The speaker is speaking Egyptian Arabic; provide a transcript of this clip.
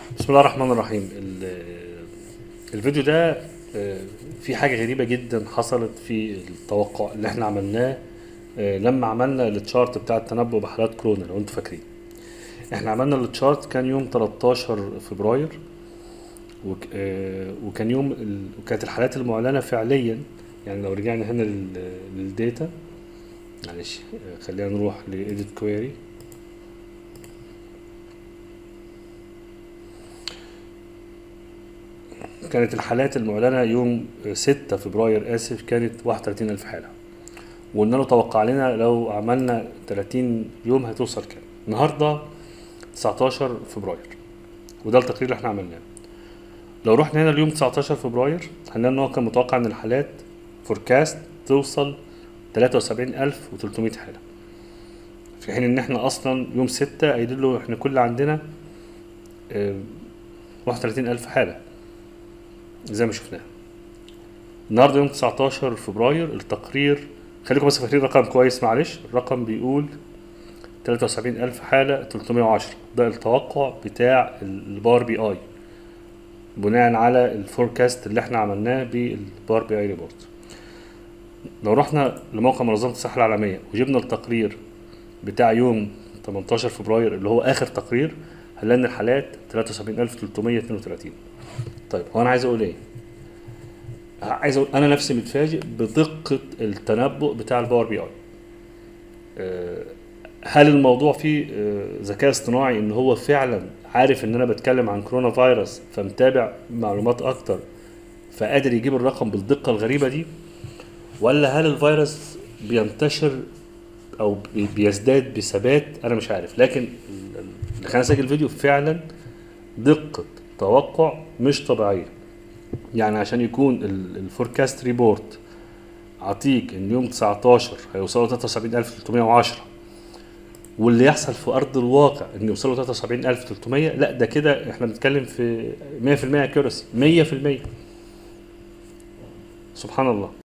بسم الله الرحمن الرحيم ال- الفيديو ده آه، في حاجة غريبة جدا حصلت في التوقع اللي احنا عملناه آه، لما عملنا التشارت بتاع التنبؤ بحالات كورونا لو انتوا فاكرين احنا عملنا التشارت كان يوم 13 فبراير وك- آه، وكان يوم ال- وكانت الحالات المعلنة فعليا يعني لو رجعنا هنا لل- للداتا معلش آه، خلينا نروح لإيديت كويري كانت الحالات المعلنة يوم 6 فبراير آسف كانت 31 ألف حالة وقلنا له توقع لنا لو عملنا 30 يوم هتوصل كام النهاردة 19 فبراير وده التقرير اللي احنا عملناه لو رحنا هنا اليوم 19 فبراير هنلاقي ان هو كان متوقع ان الحالات فوركاست توصل 73300 حالة في حين ان احنا اصلا يوم 6 قايلين له احنا كل عندنا آه، 31000 حالة زي ما شفناه النهارده يوم 19 فبراير التقرير خليكم بس فاكرين رقم كويس معلش الرقم بيقول 73000 حالة 310 ده التوقع بتاع البار بي اي بناء على الفوركاست اللي احنا عملناه بالبار بي اي ريبورت لو رحنا لموقع منظمة الصحة العالمية وجبنا التقرير بتاع يوم 18 فبراير اللي هو آخر تقرير هنلاقي إن الحالات 73332 طيب هو أنا عايز أقول إيه؟ عايز أقول أنا نفسي متفاجئ بدقة التنبؤ بتاع الباور بي أي آه، هل الموضوع فيه آه، ذكاء اصطناعي ان هو فعلا عارف ان انا بتكلم عن كورونا فيروس فمتابع معلومات اكتر فقادر يجيب الرقم بالدقة الغريبة دي ولا هل الفيروس بينتشر او بي- بيزداد بثبات انا مش عارف لكن ال- ال- اللي خلاني اسجل الفيديو فعلا دقة توقع مش طبيعية يعني عشان يكون ال- الفوركاست ريبورت عطيك ان يوم 19 هيوصلوا 73310 واللي يحصل في ارض الواقع ان يوصلوا 73300 لا ده كده احنا بنتكلم في 100% accuracy 100% سبحان الله